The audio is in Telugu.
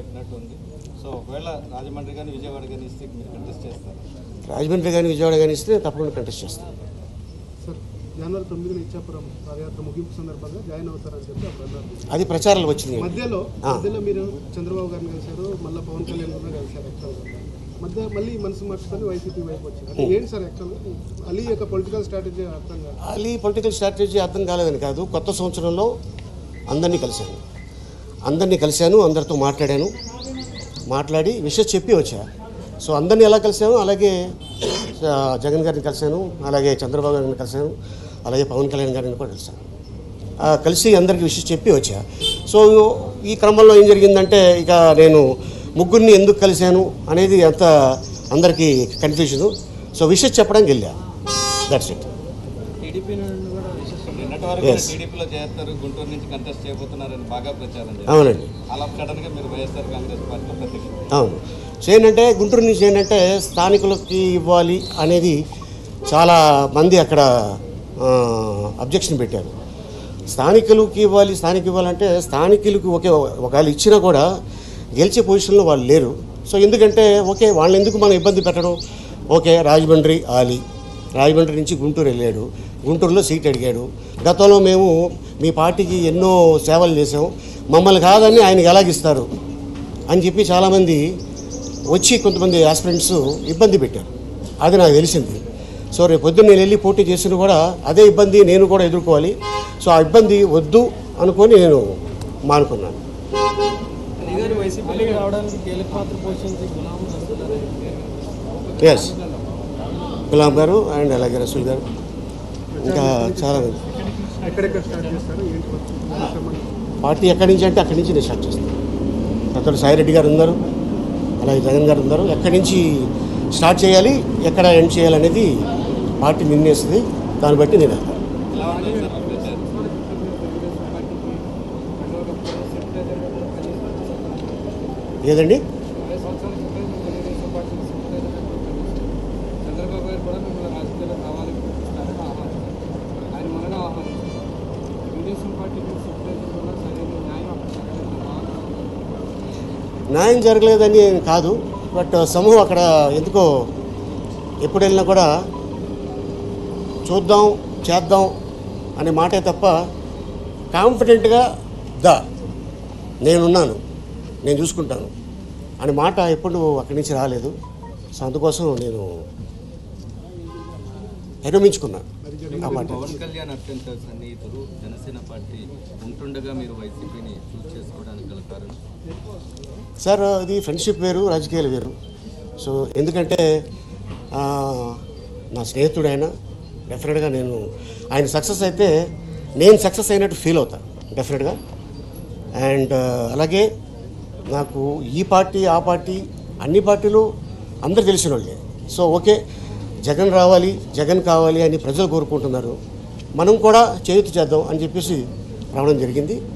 పెట్టినట్టు ఉంది సో ఒకవేళ రాజమండ్రి కానీ విజయవాడ కానీ ఇస్తే మీరు కంటెస్ట్ చేస్తారు రాజమండ్రి కానీ విజయవాడ కానీ ఇస్తే తప్పకుండా కంటెస్ట్ చేస్తాను సార్ జనవరి తొమ్మిదిన ఇచ్చాపురం పాదయాత్ర ముగింపు సందర్భంగా జాయిన్ అవుతారని చెప్పి అప్పుడు అన్నారు అది ప్రచారాలు వచ్చింది మధ్యలో ఆ. మధ్యలో మీరు చంద్రబాబు గారిని కలిశారు మళ్ళీ పవన్ కళ్యాణ్ కూడా కలిశారు యాక్చువల్గా మధ్య మళ్ళీ మనసు మార్చుకొని వైసీపీ వైపు వచ్చారు అంటే ఏంటి సార్ యాక్చువల్గా అలీ యొక్క పొలిటికల్ స్ట్రాటజీ అర్థం కాదు అది పొలిటికల్ స్ట్రాటజీ అర్థం కాలేదని కాదు కొత్త సంవత్సరంలో అందరినీ కలిశాను అందరినీ కలిశాను అందరితో మాట్లాడాను మాట్లాడి విషయం చెప్పి వచ్చా సో అందరినీ ఎలా కలిశాను అలాగే ఆ, జగన్ గారిని కలిశాను అలాగే చంద్రబాబు గారిని కలిశాను అలాగే పవన్ కళ్యాణ్ గారిని కూడా కలిశాను ఆ, కలిసి అందరికీ విషయం చెప్పి వచ్చా సో ఈ క్రమంలో ఏం జరిగిందంటే ఇక నేను ముగ్గురిని ఎందుకు కలిశాను అనేది అంత అందరికీ కన్ఫ్యూజను సో విషయం చెప్పడానికి వెళ్ళా దట్స్ ఇట్ టీడీపీ నుండి కూడా నిన్నటి వరకు Yes. టీడీపీలో చేస్తారు గుంటూరు నుంచి కంటెస్ట్ చేయబోతున్నారని బాగా ప్రచారం చేశారు అవునండి అలా సడన్గా మీరు వైఎస్ఆర్ కాంగ్రెస్ పార్టీలో ప్రత్యక్షం అవును సో ఏంటంటే గుంటూరు నుంచి ఏంటంటే స్థానికులకి ఇవ్వాలి అనేది చాలా మంది అక్కడ అబ్జెక్షన్ పెట్టారు స్థానికులకి ఇవ్వాలి స్థానిక ఇవ్వాలంటే స్థానికులకు ఒకే ఒకవేళ ఇచ్చినా కూడా గెలిచే పొజిషన్లో వాళ్ళు లేరు సో ఎందుకంటే ఓకే వాళ్ళని ఎందుకు మనం ఇబ్బంది పెట్టడం ఓకే రాజమండ్రి ఆలి రాజమండ్రి నుంచి గుంటూరు వెళ్ళాడు గుంటూరులో సీట్ అడిగాడు గతంలో మేము మీ పార్టీకి ఎన్నో సేవలు చేసాం మమ్మల్ని కాదని ఆయనకి ఎలాగిస్తారు అని చెప్పి చాలామంది వచ్చి కొంతమంది ఆస్పిరెంట్స్ ఇబ్బంది పెట్టారు అది నాకు తెలిసింది సో రేపు పొద్దున్న నేను వెళ్ళి పోటీ చేసిన కూడా అదే ఇబ్బంది నేను కూడా ఎదుర్కోవాలి సో ఆ ఇబ్బంది వద్దు అనుకొని నేను మానుకున్నాను వైసీపీకి రావడానికి కీలక పాత్ర పోషించి గులాం ఎస్ గులాం గారు అండ్ అలాగే రసూల్ గారు ఇంకా చాలా మంది ఎక్కడెక్కడ స్టార్ట్ చేస్తారు ఏంటి చెప్పండి పార్టీ ఎక్కడి నుంచి అంటే అక్కడి నుంచి నేను స్టార్ట్ చేస్తాను అక్కడ సాయిరెడ్డి గారు ఉన్నారు అలాగే జగన్ గారు ఉన్నారు ఎక్కడి నుంచి స్టార్ట్ చేయాలి ఎక్కడ ఎండ్ చేయాలనేది పార్టీ నిర్ణయిస్తుంది దాన్ని బట్టి నేను వెళ్తాను ఎలా ఉంటుంది సార్ మీ ప్రచారం ఏదండి చంద్రబాబు గారు కూడా మిమ్మల్ని రాజకీయాల్లో కావాలి ఆహ్వానం ఆయన మొన్న ఆహ్వానం తెలుగుదేశం పార్టీకి సెక్రటరీ కూడా సరైన న్యాయం అక్కడ జరగలేదు న్యాయం జరగలేదని కాదు బట్ సమూహం అక్కడ ఎందుకో ఎప్పుడు వెళ్ళినా కూడా చూద్దాం చేద్దాం అనే మాటే తప్ప కాన్ఫిడెంట్గా దా నేనున్నాను నేను చూసుకుంటాను అనే మాట ఎప్పుడు అక్కడి నుంచి రాలేదు సో అందుకోసం నేను విరమించుకున్నాను ఆ మాట పవన్ కళ్యాణ్ అత్యంత సన్నిహితులు జనసేన పార్టీ ఉంటుండగా మీరు వైసీపీని చూస్ చేసుకోవడానికి గల కారణం సార్ ఇది ఫ్రెండ్షిప్ వేరు రాజకీయాలు వేరు సో ఎందుకంటే ఆ, నా స్నేహితుడు ఆయన డెఫినెట్గా నేను ఆయన సక్సెస్ అయితే నేను సక్సెస్ అయినట్టు ఫీల్ అవుతాను డెఫినెట్గా అండ్ అలాగే నాకు ఈ పార్టీ ఆ పార్టీ అన్ని పార్టీలు అందరు తెలిసిన వాళ్ళే సో ఓకే జగన్ రావాలి జగన్ కావాలి అని ప్రజలు కోరుకుంటున్నారు మనం కూడా చేయుతు చేద్దాం అని చెప్పేసి రావడం జరిగింది